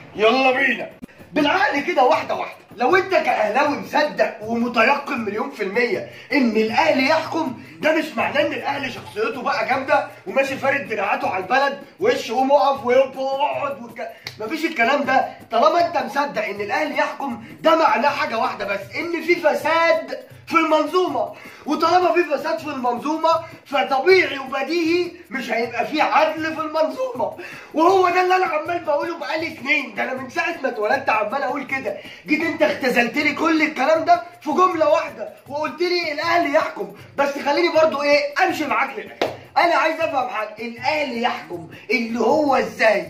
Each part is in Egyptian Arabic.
يلا بينا بالعقل كده واحده واحده لو انت كاهلاوي مصدق ومتيقن مليون في المية ان الاهلي يحكم ده مش معناه ان الاهلي شخصيته بقى جامده وماشي فارد دراعاته على البلد وش قوم اقف واقعد والك... مفيش الكلام ده طالما انت مصدق ان الاهلي يحكم ده معناه حاجه واحده بس ان في فساد في المنظومه وطالما في فساد في المنظومه فطبيعي وبديهي مش هيبقى في عدل في المنظومه وهو ده اللي انا عمال بقوله بقالي سنين ده انا من ساعه ما اتولدت عمال اقول كده جيت انت اختزلت لي كل الكلام ده في جمله واحده وقلت لي الاهلي يحكم بس خليني برضو ايه امشي معاك للاخر انا عايز افهم حاجه الاهلي يحكم اللي هو ازاي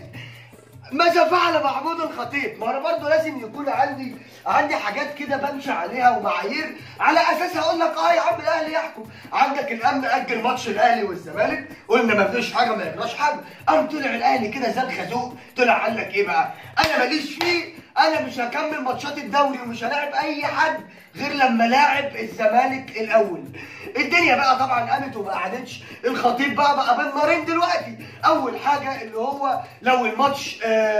ماذا فعل محمود الخطيب؟ ما انا برضه لازم يكون عندي عندي حاجات كده بمشي عليها ومعايير على اساسها اقول لك اه يا عم الاهلي يحكم، عندك الامن اجل ماتش الاهلي والزمالك قلنا ما فيش حاجه ما يجراش حاجه، قام طلع الاهلي كده زي الخازوق طلع قال لك ايه بقى؟ انا ماليش فيه انا مش هكمل ماتشات الدوري ومش هلاعب اي حد غير لما لاعب الزمالك الاول الدنيا بقى طبعا قامت وما قعدتش الخطيب بقى بقى بين نارين دلوقتي اول حاجه اللي هو لو الماتش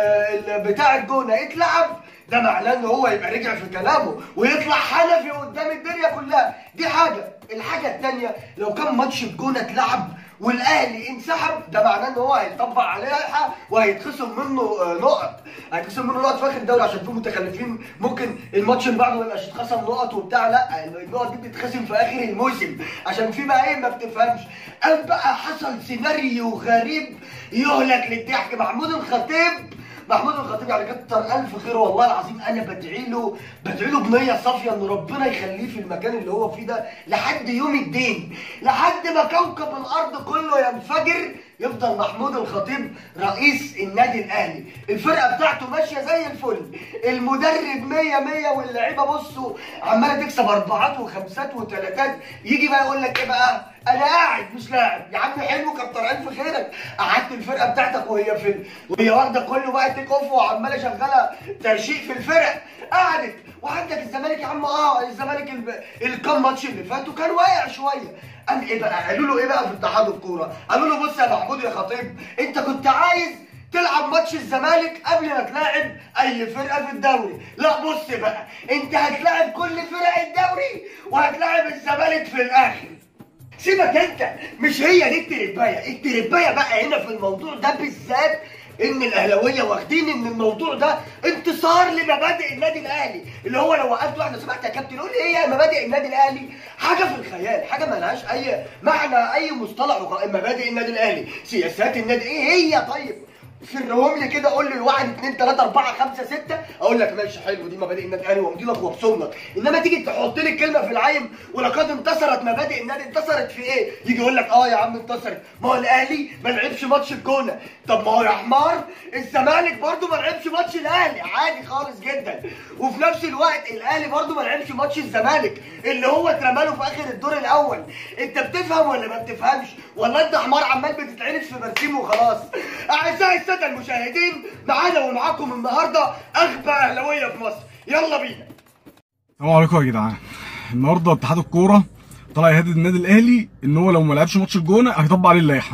آه بتاع الجونه اتلعب ده معناه ان هو يبقى رجع في كلامه ويطلع حنفي قدام الدنيا كلها دي حاجه الحاجه الثانيه لو كان ماتش الجونه اتلعب والاهلي انسحب ده معناه ان هو هيطبق عليه لائحه وهيتخصم منه آه، نقط هيتخصم منه نقط في اخر الدوري عشان في متخلفين ممكن الماتش اللي بعده ما يبقاش يتخصم نقط وبتاع لا النقط دي بتتخصم في اخر الموسم عشان في بقى ايه ما بتفهمش قام بقى حصل سيناريو غريب يهلك للضحك محمود الخطيب محمود الخطيب يعني كتر الف خير والله العظيم انا بدعي له بدعي له بنيه صافيه ان ربنا يخليه في المكان اللي هو فيه ده لحد يوم الدين لحد ما كوكب الارض كله ينفجر يفضل محمود الخطيب رئيس النادي الاهلي الفرقه بتاعته ماشيه زي الفل المدرب مية مية واللعيبه بصوا عماله تكسب اربعات وخمسات وثلاثات يجي بقى يقول لك ايه بقى انا قاعد مش لاعب يا عم حلو كتر الف خيرك قعدت الفرقه بتاعتك وهي في وهي واخده كله بقى تيك اوف وعماله شغاله ترشيق في الفرق قعدت وعندك الزمالك يا عم اه الزمالك الب- الكام ماتش اللي فاتوا كان واقع شويه قام ايه بقى قالوا له ايه بقى في اتحاد الكوره قالوا له بص يا محمود يا خطيب انت كنت عايز تلعب ماتش الزمالك قبل ما تلاعب اي فرقه في الدوري لا بص بقى انت هتلاعب كل فرق الدوري وهتلاعب الزمالك في الاخر سيبك انت مش هي دي التربايه التربايه بقى هنا في الموضوع ده بالذات ان الاهلاويه واخدين ان الموضوع ده انتصار لمبادئ النادي الاهلي اللي هو لو وقفت واحده سمعت يا كابتن قول لي ايه هي مبادئ النادي الاهلي حاجه في الخيال حاجه ما لهاش اي معنى اي مصطلح وخ- مبادئ النادي الاهلي سياسات النادي ايه هي طيب فرهم لي كده قول لي واحد اثنين ثلاثة أربعة خمسة ستة أقول لك ماشي حلو دي مبادئ النادي الأهلي وأمضي لك وأبصم لك إنما تيجي تحط لي الكلمة في العين ولقد انتصرت مبادئ النادي انتصرت في إيه؟ يجي يقول لك أه يا عم انتصرت ما هو الأهلي ما لعبش ماتش الجونة طب ما هو يا حمار الزمالك برضو ما لعبش ماتش الأهلي عادي خالص جدا وفي نفس الوقت الأهلي برضو ما لعبش ماتش الزمالك اللي هو اترمى له في آخر الدور الأول أنت بتفهم ولا ما بتفهمش؟ ولا أنت حمار عمال بتتعرف في برسيم وخلاص أعزائي السادة المشاهدين معانا ومعاكم النهارده أغبى أهلاوية في مصر يلا بينا السلام عليكم يا جدعان النهارده اتحاد الكوره طلع يهدد النادي الاهلي ان هو لو ما لعبش ماتش الجونه هيطبق عليه اللائحه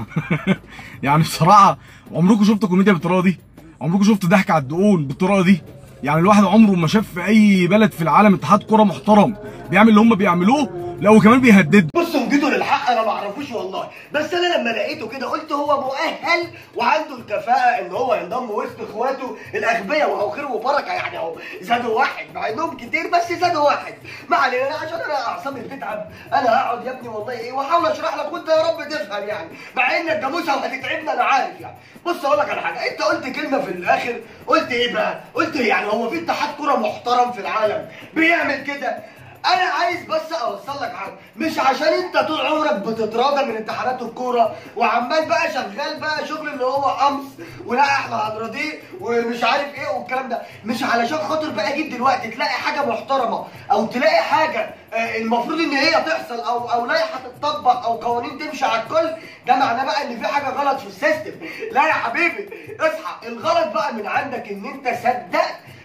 يعني بصراحه عمركم شفتوا كوميديا بالطريقه دي عمركم شفتوا ضحك على الدقون بالطريقه دي يعني الواحد عمره ما شاف في اي بلد في العالم اتحاد كوره محترم بيعمل اللي هم بيعملوه لا وكمان بيهددوا بصوا جيتوا للحق انا ما اعرفوش والله بس انا لما لقيته كده قلت هو مؤهل وعنده الكفاءه ان هو ينضم وسط اخواته الاغبياء وهو خير وبركه يعني اهو زادوا واحد مع انهم كتير بس زادوا واحد ما علينا عشان انا اعصابي بتتعب انا هقعد يا ابني والله ايه واحاول اشرح لك وانت يا رب تفهم يعني مع انك جاموسه وهتتعبنا انا عارف يعني بص اقول لك على حاجه انت قلت كلمه في الاخر قلت ايه بقى قلت يعني هو في اتحاد كوره محترم في العالم بيعمل كده انا عايز بس اوصل لك حاجه مش عشان انت طول عمرك بتتراضى من اتحادات الكوره وعمال بقى شغال بقى شغل اللي هو قمص ولا احنا هنرضيه ومش عارف ايه والكلام ده مش علشان خاطر بقى جيت دلوقتي تلاقي حاجه محترمه او تلاقي حاجه آه، المفروض ان هي تحصل او او لائحه تطبق او قوانين تمشي على الكل ده معناه بقى ان في حاجه غلط في السيستم لا يا حبيبي اصحى الغلط بقى من عندك ان انت صدقت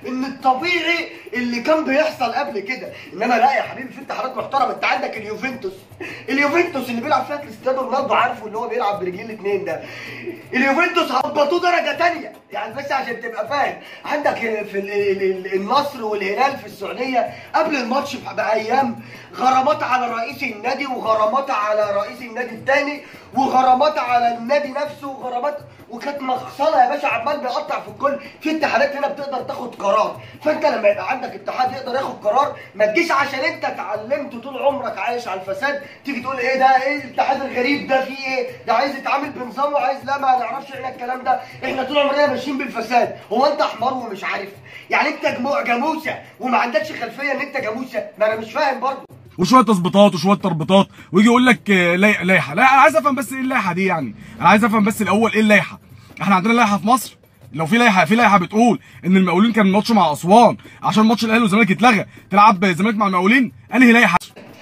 ان الطبيعي اللي كان بيحصل قبل كده انما لا يا حبيبي في اتحادات محترمه انت عندك اليوفنتوس اليوفنتوس اللي بيلعب فيها كريستيانو رونالدو عارفه اللي هو بيلعب برجلين الاثنين ده اليوفنتوس هبطوه درجه تانية يعني بس عشان تبقى فاهم عندك في ال- ال- ال- النصر والهلال في السعوديه قبل الماتش بايام غرامات على رئيس النادي وغرامات على رئيس النادي الثاني وغرامات على النادي نفسه وغرامات وكانت مغصله يا باشا عمال بيقطع في الكل في اتحادات هنا بتقدر تاخد قرار فانت لما يبقى عندك اتحاد يقدر ياخد قرار ما تجيش عشان انت اتعلمت طول عمرك عايش على الفساد تيجي تقول ايه ده ايه الاتحاد الغريب ده فيه ايه ده عايز يتعامل بنظام وعايز لا ما نعرفش احنا الكلام ده احنا طول عمرنا ماشيين بالفساد هو انت حمار ومش عارف يعني انت جمو- جاموسه وما عندكش خلفيه ان انت جاموسه ما انا مش فاهم برضه وشويه تظبيطات وشويه تربيطات ويجي يقول لك آه، لاي- لائحه لا انا عايز افهم بس ايه اللائحه دي يعني انا عايز افهم بس الاول ايه اللائحه احنا عندنا لائحه في مصر لو في لائحه في لائحه بتقول ان المقاولين كان ماتش مع اسوان عشان ماتش الاهلي والزمالك اتلغى تلعب الزمالك مع المقاولين انهي لائحه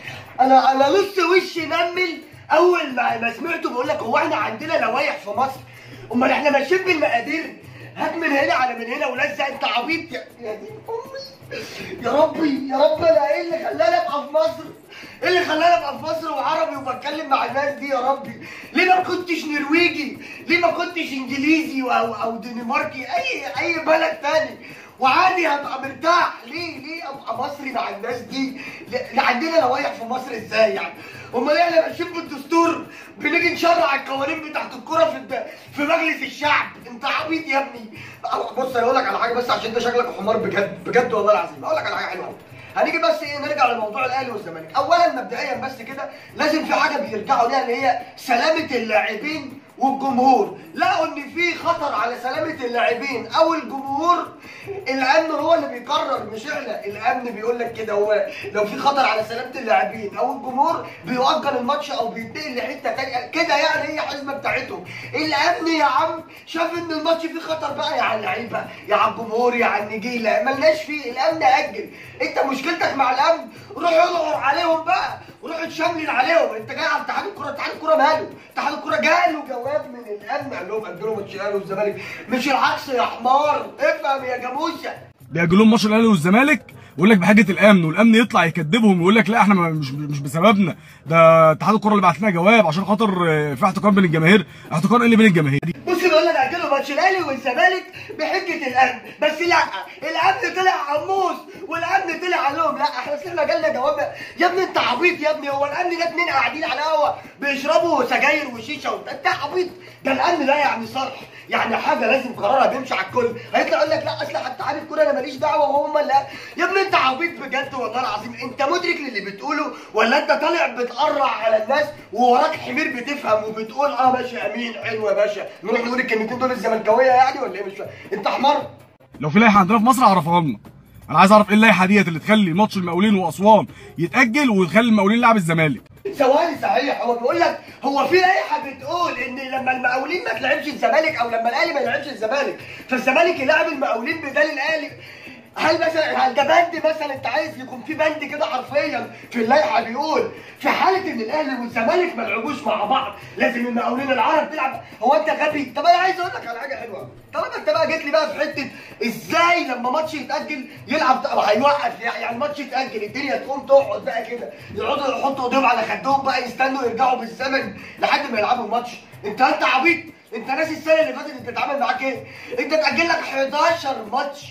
انا انا نص وشي نمل اول ما ما سمعته بقول لك هو احنا عندنا لوايح في مصر امال احنا ماشيين بالمقادير هات من هنا على من هنا ولزق انت عبيط يا يا دين امي يا ربي يا رب انا ايه اللي خلاني ابقى في مصر؟ ايه اللي خلاني ابقى في مصر وعربي وبتكلم مع الناس دي يا ربي؟ ليه ما كنتش نرويجي؟ ليه ما كنتش انجليزي او او دنماركي اي اي بلد تاني؟ وعادي هبقى مرتاح ليه ليه ابقى مصري مع الناس دي ل- عندنا لوايح في مصر ازاي يعني امال احنا ماشيين بالدستور بنيجي نشرع القوانين بتاعت الكوره في الد... في مجلس الشعب انت عبيط يا ابني بص انا اقول لك على حاجه بس عشان انت شكلك حمار بجد بجد والله العظيم اقول لك على حاجه حلوه أوي. هنيجي بس ايه نرجع لموضوع الاهلي والزمالك اولا مبدئيا بس كده لازم في حاجه بيرجعوا ليها اللي هي سلامه اللاعبين والجمهور لقوا ان في خطر على سلامه اللاعبين او الجمهور الامن هو اللي بيقرر مش احنا الامن بيقول لك كده هو لو في خطر على سلامه اللاعبين او الجمهور بيؤجل الماتش او بينتقل لحته تانيه كده يعني هي حزمه بتاعتهم الامن يا عم شاف ان الماتش فيه خطر بقى يا على اللعيبه يا على الجمهور يا على النجيله ملناش فيه الامن اجل انت مشكلتك مع الامن روح ادعر عليهم بقى وروح اتشمل عليهم انت جاي على اتحاد الكوره اتحاد الكوره ماله اتحاد الكوره جاله جواب من الامن قال لهم اجلوا ماتش الاهلي والزمالك مش العكس يا حمار افهم يا جاموسه بيأجلوا ماتش الاهلي والزمالك ويقول لك بحجه الامن والامن يطلع يكذبهم ويقول لك لا احنا ما- مش مش بسببنا ده اتحاد الكوره اللي بعت لنا جواب عشان خاطر آه، في احتكار بين الجماهير احتكار ايه اللي بين الجماهير بص بيقول لك اجلوا ماتش الاهلي والزمالك بحجه الامن بس لا الامن طلع عموس والامن طلع قال لهم لا احنا اصل احنا جالنا جواب يا ابني انت عبيط يا ابني هو الامن ده اتنين قاعدين على قهوه بيشربوا سجاير وشيشه وانت انت عبيط ده الامن ده يعني صرح يعني حاجه لازم قرارها بيمشي على الكل هيطلع يقول لك لا اصل حتى عارف الكوره انا ماليش دعوه وهم لا يا ابني انت عبيط بجد والله العظيم انت مدرك للي بتقوله ولا انت طالع بتقرع على الناس ووراك حمير بتفهم وبتقول اه ماشي امين حلو يا باشا نروح نقول الكلمتين دول الزملكاويه يعني ولا ايه مش فاهم انت حمار لو في لائحه عندنا في مصر اعرفها لنا انا عايز اعرف ايه اللائحه ديت اللي تخلي ماتش المقاولين واسوان يتاجل وتخلي المقاولين يلعب الزمالك ثواني صحيح هو بيقول لك هو في لائحه بتقول ان لما المقاولين ما تلعبش الزمالك او لما الاهلي ما يلعبش الزمالك فالزمالك يلعب المقاولين بدل الاهلي هل مثلا هل ده بند مثلا انت عايز يكون في بند كده حرفيا في اللائحه بيقول في حاله ان الاهلي والزمالك ما يلعبوش مع بعض لازم المقاولين العرب تلعب هو انت غبي طب انا عايز اقول لك على حاجه حلوه طالما انت بقى جيت لي بقى في حته ازاي لما ماتش يتاجل يلعب طب هيوقف يعني الماتش يتاجل الدنيا تقوم تقعد بقى كده يقعدوا يحطوا ايديهم على خدهم بقى يستنوا يرجعوا بالزمن لحد ما يلعبوا الماتش انت انت عبيط انت ناسي السنه اللي فاتت انت اتعامل معاك ايه انت اتاجل لك 11 ماتش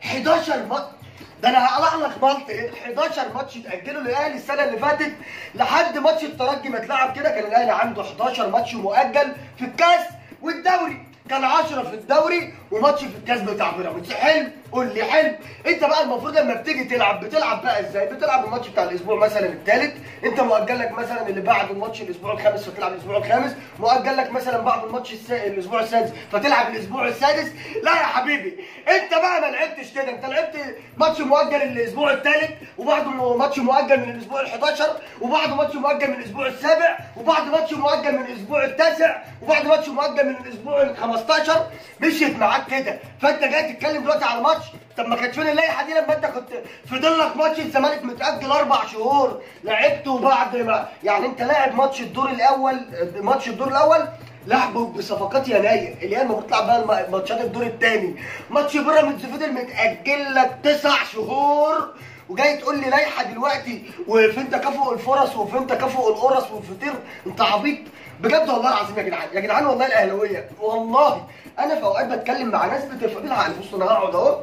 11 ماتش ده انا هقلع لك مالت 11 ماتش اتاجلوا للاهلي السنه اللي فاتت لحد ماتش الترجي ما اتلعب كده كان الاهلي عنده 11 ماتش مؤجل في الكاس والدوري كان 10 في الدوري وماتش في الكاس بتاع بيراميدز حلو قول لي حلو انت بقى المفروض لما بتيجي تلعب بتلعب بقى ازاي بتلعب الماتش بتاع الاسبوع مثلا الثالث انت مؤجل لك مثلا اللي بعد الماتش الاسبوع الخامس فتلعب الاسبوع الخامس مؤجل لك مثلا بعد الماتش السا... الاسبوع السادس فتلعب الاسبوع السادس لا يا حبيبي انت بقى ما لعبتش كده انت لعبت ماتش مؤجل الاسبوع الثالث وبعده ماتش مؤجل من الاسبوع ال11 وبعده ماتش مؤجل من الاسبوع السابع وبعد ماتش مؤجل من الاسبوع التاسع وبعد ماتش مؤجل من الاسبوع ال15 مشيت معاك كده فانت جاي تتكلم دلوقتي على ماتش طب ما كانت فين اللائحه دي لما انت كنت فضل لك ماتش الزمالك متاجل اربع شهور لعبته بعد ما يعني انت لاعب ماتش الدور الاول ماتش الدور الاول لعبوا بصفقات يناير اللي هي المفروض تلعب بقى الم- ماتشات الدور الثاني ماتش بيراميدز فضل متاجل لك تسع شهور وجاي تقول لي لائحه دلوقتي وفين تكافؤ الفرص وفين تكافؤ القرص والفطير انت عبيط بجد والله العظيم يا جدعان يا جدعان والله الاهلاويه والله انا في اوقات بتكلم مع ناس بتفهم بالعقل بص انا هقعد اهو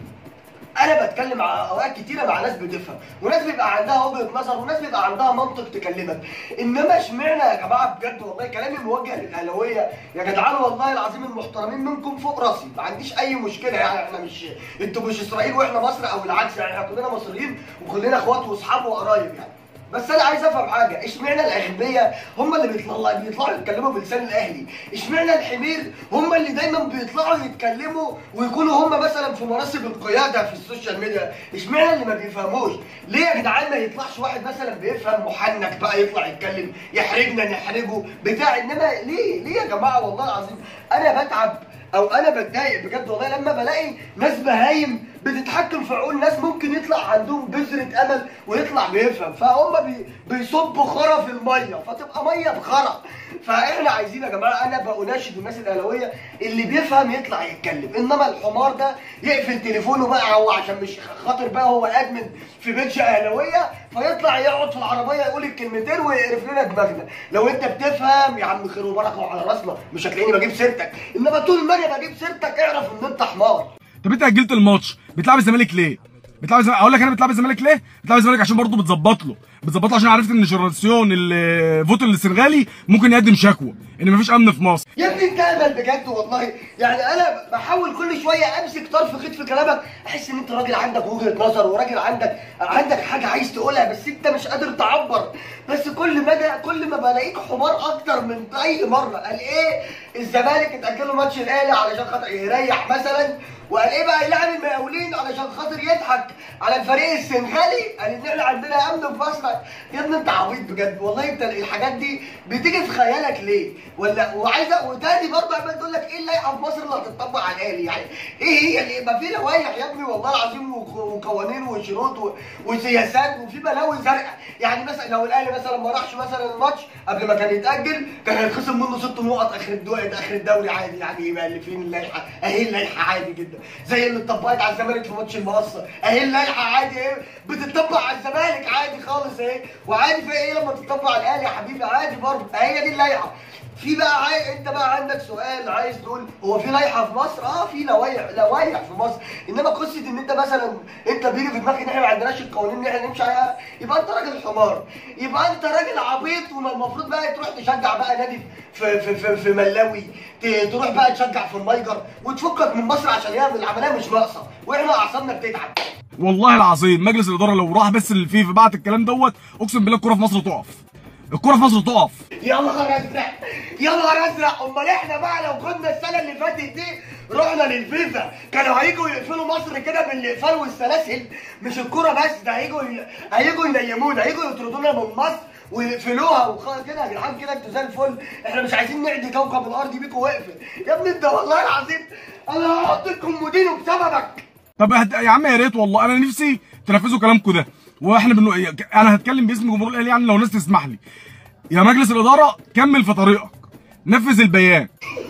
انا بتكلم مع اوقات كتيره مع ناس بتفهم وناس بيبقى عندها وجهه نظر وناس بيبقى عندها منطق تكلمك انما اشمعنى يا جماعه بجد والله كلامي موجه للاهلاويه يا جدعان والله العظيم المحترمين منكم فوق راسي ما عنديش اي مشكله يعني احنا مش انتوا مش اسرائيل واحنا مصر او العكس يعني احنا كلنا مصريين وكلنا اخوات واصحاب وقرايب يعني بس انا عايز افهم حاجه اشمعنى الاغبياء هم اللي بيطلعوا بيطلعوا يتكلموا بلسان الاهلي اشمعنى الحمير هم اللي دايما بيطلعوا يتكلموا ويكونوا هم مثلا في مناصب القياده في السوشيال ميديا اشمعنى اللي ما بيفهموش ليه يا جدعان ما يطلعش واحد مثلا بيفهم محنك بقى يطلع يتكلم يحرجنا نحرجه بتاع انما ليه ليه يا جماعه والله العظيم انا بتعب او انا بتضايق بجد والله لما بلاقي ناس بهايم بتتحكم في عقول ناس ممكن يطلع عندهم بذرة امل ويطلع بيفهم فهم بي بيصبوا خرا في الميه فتبقى ميه بخرا فاحنا عايزين يا جماعه انا بناشد الناس الاهلاويه اللي بيفهم يطلع يتكلم انما الحمار ده يقفل تليفونه بقى هو عشان مش خاطر بقى هو ادمن في بيتش اهلاويه فيطلع يقعد في العربيه يقول الكلمتين ويقرف لنا دماغنا لو انت بتفهم يا عم خير وبركه وعلى راسنا مش هتلاقيني بجيب سيرتك انما طول ما انا بجيب سيرتك اعرف ان انت حمار طب انت اجلت الماتش بتلعب الزمالك ليه؟ بتلعب الزمالك اقول لك انا بتلعب الزمالك ليه؟ بتلعب الزمالك عشان برضه بتظبط له بتظبط له عشان عرفت ان جنراسيون الفوتو السنغالي ممكن يقدم شكوى ان مفيش امن في مصر يا ابني انت امل بجد والله يعني انا بحاول كل شويه امسك طرف خيط في كلامك احس ان انت راجل عندك وجهه نظر وراجل عندك عندك حاجه عايز تقولها بس انت مش قادر تعبر بس كل مدى كل ما بلاقيك حمار اكتر من اي مره قال ايه الزمالك اتاجل له ماتش الاهلي علشان خاطر يريح مثلا وقال ايه بقى يلعب المقاولين علشان خاطر يضحك على الفريق السنغالي قال ان احنا عندنا امن في مصر يا ابني انت عبيط بجد والله انت الحاجات دي بتيجي في خيالك ليه ولا وعايزه وتاني برضه عمال تقول لك ايه اللائحه في مصر اللي هتطبق على الاهلي يعني ايه هي اللي ما في لوائح يا ابني والله العظيم وق- وقوانين وشروط و- وسياسات وفي بلاوي زرقاء يعني مثلا لو الاهلي مثلا ما راحش مثلا الماتش قبل ما كان يتاجل كان هيتخصم منه ست نقط اخر الدوري اخر الدوري عادي يعني يبقى اللي فين اللائحه اهي اللائحه عادي جدا زي اللي اتطبقت على الزمالك في ماتش المقصه اهي اللائحه عادي اهي بتطبق على الزمالك عادي خالص اهي وعادي في ايه لما تطبق على الاهلي يا حبيبي عادي برضه هي دي اللائحه في بقى عاي... انت بقى عندك سؤال عايز تقول هو في لائحه في مصر؟ اه في لوائح لوائح في مصر انما قصه ان انت مثلا انت بيجي في دماغك ان احنا ما عندناش القوانين ان احنا نمشي عليها يبقى انت راجل حمار يبقى انت راجل عبيط والمفروض بقى تروح تشجع بقى نادي في في في, في ملاوي ت- تروح بقى تشجع في الميجر وتفكك من مصر عشان هي العمليه مش ناقصه واحنا اعصابنا بتتعب والله العظيم مجلس الاداره لو راح بس الفيفا بعت الكلام دوت اقسم بالله الكوره في مصر تقف الكوره في مصر تقف يا نهار ازرق يا نهار ازرق امال احنا بقى لو كنا السنه اللي فاتت دي رحنا للفيفا كانوا هيجوا يقفلوا مصر كده بالاقفال والسلاسل مش الكوره بس ده هيجوا ي... هيجوا ينيمونا هيجوا يطردونا من مصر ويقفلوها وخلاص كده يا جدعان كده انتوا زي الفل احنا مش عايزين نعدي كوكب الارض بيكوا واقفل يا ابني انت والله العظيم انا هحط الكومودينو بسببك طب هت... يا عم يا ريت والله انا نفسي تنفذوا كلامكم ده واحنا بنو... انا هتكلم باسم جمهور الاهلي يعني لو الناس تسمح لي يا مجلس الاداره كمل في طريقك نفذ البيان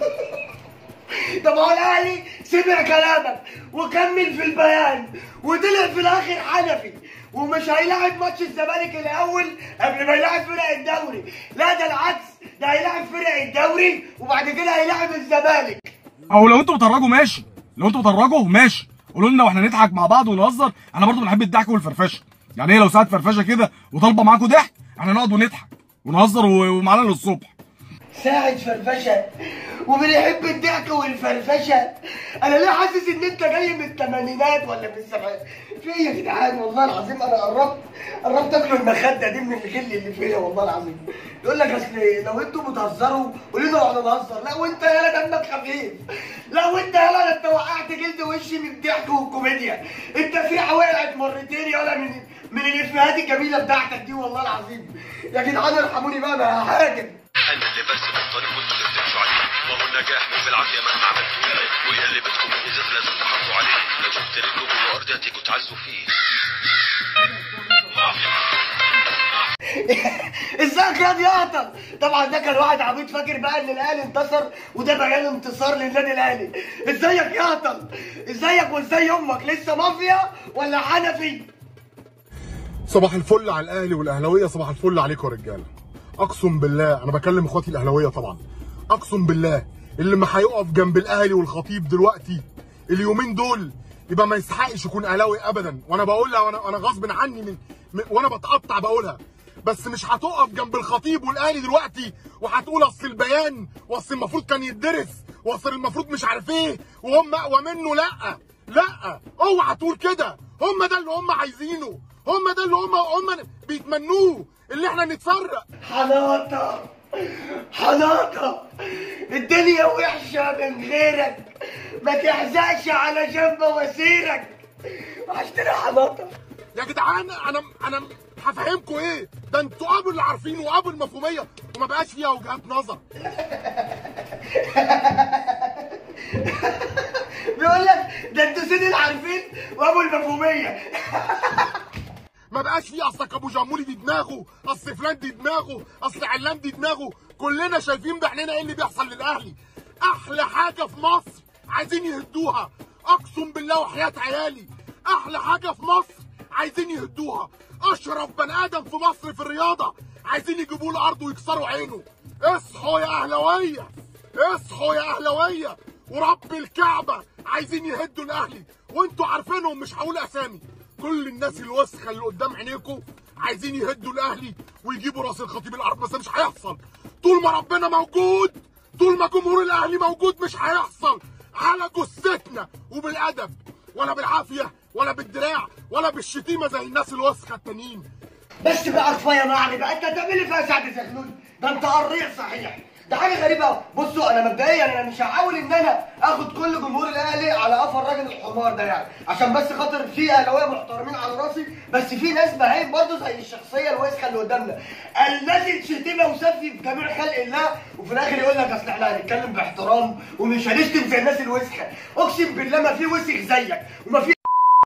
طب هو الاهلي سمع كلامك وكمل في البيان وطلع في الاخر حنفي ومش هيلاعب ماتش الزمالك الاول قبل ما يلاعب فرق الدوري لا ده العكس ده هيلاعب فرق الدوري وبعد كده هيلاعب الزمالك او لو انتوا بتهرجوا ماشي لو انتوا بتهرجوا ماشي قولوا لنا واحنا نضحك مع بعض ونهزر انا برضو بنحب الضحك والفرفشه يعني ايه لو ساعه فرفشه كده وطالبه معاكم ضحك احنا نقعد ونضحك ونهزر و- ومعانا للصبح ساعة فرفشة وبنحب الضحك والفرفشة أنا ليه حاسس إن أنت جاي من الثمانينات ولا من السبعينات؟ في إيه يا جدعان والله العظيم أنا قربت قربت آكل المخدة دي من الغل اللي فيا والله العظيم. يقول لك أصل لو أنتوا بتهزروا قولوا لنا إحنا بنهزر، لا وأنت يالا دمك خفيف. لا وأنت يالا ده أنت وقعت جلد وشي من الضحك والكوميديا. أنت في وقعت مرتين يالا من من الإفيهات الجميلة بتاعتك دي والله العظيم. يا جدعان ارحموني بقى أنا ههاجم. انا اللي برسم الطريق وانتوا اللي بتمشوا عليه ما هو النجاح مش بالعافيه مهما عملتوا ايه ويا اللي بدكم الازاز لازم تحطوا عليه لو شفت رجله جوه ارضي هتيجوا تعزوا فيه ازيك يا دياطل طبعا ده كان واحد عبيط فاكر بقى ان الاهلي انتصر وده بيان انتصار للنادي الاهلي ازيك يا هطل ازيك وازاي امك لسه مافيا ولا حنفي صباح الفل على الاهلي والاهلاويه صباح الفل عليكم يا رجاله اقسم بالله انا بكلم اخواتي الاهلاويه طبعا اقسم بالله اللي ما هيقف جنب الاهلي والخطيب دلوقتي اليومين دول يبقى ما يستحقش يكون اهلاوي ابدا وانا بقولها وانا انا غصب عني من, من وانا بتقطع بقولها بس مش هتقف جنب الخطيب والاهلي دلوقتي وهتقول اصل البيان واصل المفروض كان يتدرس واصل المفروض مش عارف ايه وهم اقوى منه لا لا اوعى تقول كده هم ده اللي هم عايزينه هم ده اللي هم هم بيتمنوه اللي احنا نتفرق حناطة حناطة الدنيا وحشة من غيرك ما تحزقش على جنب وسيرك وحشتنا حناطة يا جدعان انا انا هفهمكم ايه ده انتوا ابو اللي عارفين وابو المفهوميه وما بقاش فيها وجهات نظر بيقول لك ده انتوا سيد العارفين وابو المفهومية ما بقاش فيه اصل ابو جمولي دي دماغه اصل فلان دي دماغه اصل علان دي دماغه كلنا شايفين بعينينا ايه اللي بيحصل للاهلي احلى حاجه في مصر عايزين يهدوها اقسم بالله وحياه عيالي احلى حاجه في مصر عايزين يهدوها اشرف بني ادم في مصر في الرياضه عايزين يجيبوا له ارض ويكسروا عينه اصحوا يا اهلاويه اصحوا يا اهلاويه ورب الكعبه عايزين يهدوا الاهلي وانتوا عارفينهم مش هقول اسامي كل الناس الوسخه اللي قدام عينيكم عايزين يهدوا الاهلي ويجيبوا راس الخطيب الارض بس مش هيحصل طول ما ربنا موجود طول ما جمهور الاهلي موجود مش هيحصل على جثتنا وبالادب ولا بالعافيه ولا بالدراع ولا بالشتيمه زي الناس الوسخه التانيين بس بقى كفايه معلي بقى انت هتعمل ايه فيها سعد زغلول ده انت قريع صحيح ده حاجه غريبه قوي بصوا انا مبدئيا انا مش هحاول ان انا اخد كل جمهور الاهلي على قفا الراجل الحمار ده يعني عشان بس خاطر في اهلاويه محترمين على راسي بس في ناس بهايم برضه زي الشخصيه الوسخه اللي قدامنا الذي شتيمه وسفي في جميع خلق الله وفي الاخر يقول لك اصل احنا هنتكلم باحترام ومش هنشتم زي الناس الوسخه اقسم بالله ما في وسخ زيك وما في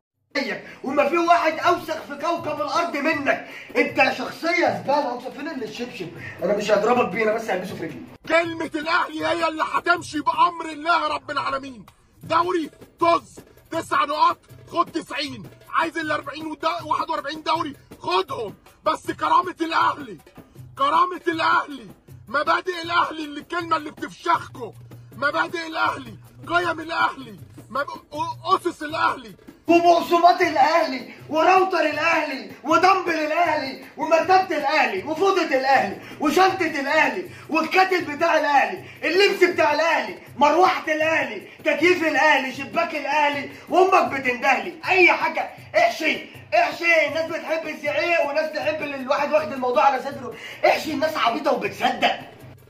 زيك وما في واحد اوسخ في كوكب الارض منك انت شخصيه زباله انت فين اللي الشبشب انا مش هضربك بيه انا بس هلبسه في رجلي كلمة الأهلي هي اللي هتمشي بأمر الله رب العالمين دوري طز تسع نقاط خد 90 عايز ال 40 والد- 41 دوري خدهم بس كرامة الأهلي كرامة الأهلي مبادئ الأهلي اللي الكلمة اللي بتفشخكم مبادئ الأهلي قيم الأهلي مب... أسس الأهلي ومقسومات الاهلي وراوتر الاهلي ودمبل الاهلي ومرتبه الاهلي وفوضه الاهلي وشنطه الاهلي والكاتل بتاع الاهلي اللبس بتاع الاهلي مروحه الاهلي تكييف الاهلي شباك الاهلي وامك بتندهلي اي حاجه احشي احشي الناس بتحب الزعيق وناس تحب اللي الواحد واخد الموضوع على صدره احشي الناس عبيطه وبتصدق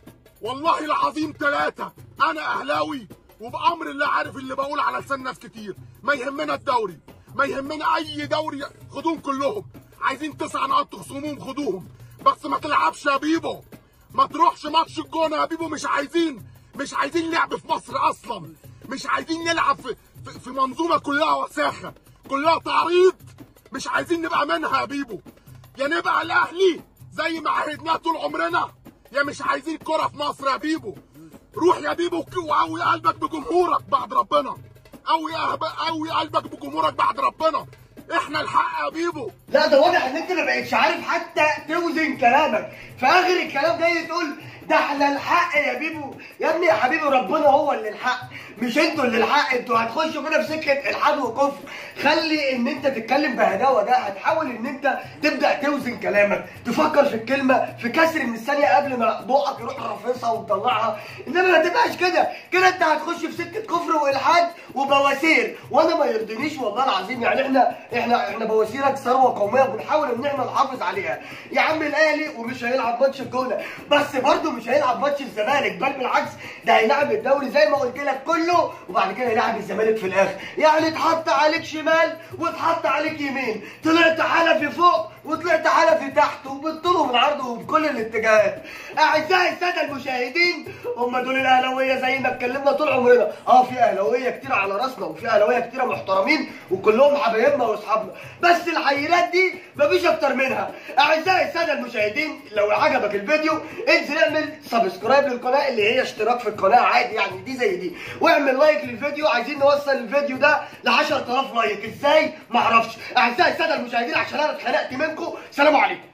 والله العظيم ثلاثة أنا أهلاوي وبأمر الله عارف اللي بقول على لسان ناس كتير ما يهمنا الدوري ما يهمنا أي دوري خدوهم كلهم عايزين تسع نقاط تخصموهم خدوهم بس ما تلعبش يا بيبو ما تروحش ماتش الجونة يا بيبو مش عايزين مش عايزين لعب في مصر أصلا مش عايزين نلعب في, في, في منظومة كلها وساخة كلها تعريض مش عايزين نبقى منها يا بيبو يا نبقى الأهلي زي ما عهدناه طول عمرنا يا مش عايزين كرة في مصر يا بيبو روح يا بيبو ك- وقوي قلبك بجمهورك بعد ربنا قوي قلب- قوي قلبك بجمهورك بعد ربنا احنا الحق يا بيبو لا ده واضح ان انت ما بقتش عارف حتى توزن كلامك في اخر الكلام جاي تقول ده احنا الحق يا بيبو يا ابني يا حبيبي ربنا هو اللي الحق مش انتوا اللي الحق انتوا هتخشوا كده في سكه الحاد وكفر خلي ان انت تتكلم بهداوه ده هتحاول ان انت تبدا توزن كلامك تفكر في الكلمه في كسر من الثانيه قبل ما بقك يروح رافصها وتطلعها انما ما تبقاش كده كده انت هتخش في سكه كفر والحاد وبواسير وانا ما يرضينيش والله العظيم يعني احنا احنا احنا بواسيرك ثروه قوميه وبنحاول ان احنا نحافظ عليها يا عم الاهلي ومش هيلعب ماتش الجونه بس برضه مش هيلعب ماتش الزمالك بل بالعكس ده هيلعب الدوري زي ما قلت لك كله وبعد كده هيلعب الزمالك في الاخر يعني اتحط عليك شمال واتحط عليك يمين طلعت حلفي فوق وطلعت حلفي تحت وبالطول وبالعرض وبكل الاتجاهات اعزائي الساده المشاهدين هم دول الاهلاويه زي ما اتكلمنا طول عمرنا اه في اهلاويه كتير على راسنا وفي اهلاويه كتير محترمين وكلهم حبايبنا واصحابنا بس الحيرات دي مفيش اكتر منها اعزائي الساده المشاهدين لو عجبك الفيديو انزل اعمل سبسكرايب للقناه اللي هي اشتراك في القناه عادي يعني دي زي دي واعمل لايك للفيديو عايزين نوصل الفيديو ده ل 10000 لايك ازاي معرفش اعزائي الساده المشاهدين عشان انا اتخنقت منكم سلام عليكم